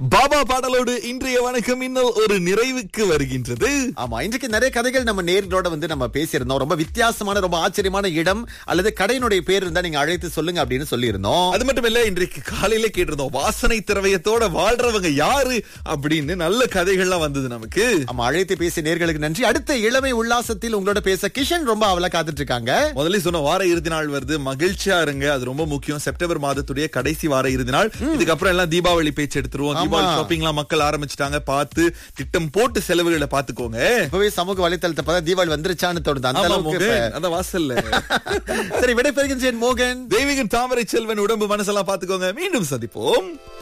பாபா பாடலோடு இன்றைய வணக்கம் இன்னும் ஒரு நிறைவுக்கு வருகின்றது ஆமா இன்றைக்கு நிறைய கதைகள் நம்ம நேர்களோட வந்து நம்ம பேசியிருந்தோம் ரொம்ப வித்தியாசமான ரொம்ப ஆச்சரியமான இடம் அல்லது கடையினுடைய பேர் இருந்தா நீங்க அழைத்து சொல்லுங்க அப்படின்னு சொல்லியிருந்தோம் அது மட்டும் இல்ல இன்றைக்கு காலையில கேட்டிருந்தோம் வாசனை திரவியத்தோட வாழ்றவங்க யாரு அப்படின்னு நல்ல கதைகள்லாம் வந்தது நமக்கு ஆமா அழைத்து பேசிய நேர்களுக்கு நன்றி அடுத்த இளமை உல்லாசத்தில் உங்களோட பேச கிஷன் ரொம்ப அவளை காத்துட்டு இருக்காங்க முதல்ல சொன்ன வார இறுதி நாள் வருது மகிழ்ச்சியா இருங்க அது ரொம்ப முக்கியம் செப்டம்பர் மாதத்துடைய கடைசி வார இறுதி நாள் இதுக்கப்புறம் எல்லாம் தீபாவளி பேச்சு எடுத்துருவோம் தீபாவளி ஷாப்பிங் எல்லாம் மக்கள் ஆரம்பிச்சிட்டாங்க பார்த்து திட்டம் போட்டு செலவுகளை பாத்துக்கோங்க இப்பவே சமூக வலைத்தளத்தை பார்த்தா தீபாவளி வந்துருச்சான்னு தோணுது அந்த ஆமா, அளவுக்கு மோகன், இப்ப- அந்த வாசல்ல சரி விடைபெறுகின்றேன் மோகன் தெய்வீகன் தாமரை செல்வன் உடம்பு மனசெல்லாம் பாத்துக்கோங்க மீண்டும் சந்திப்போம்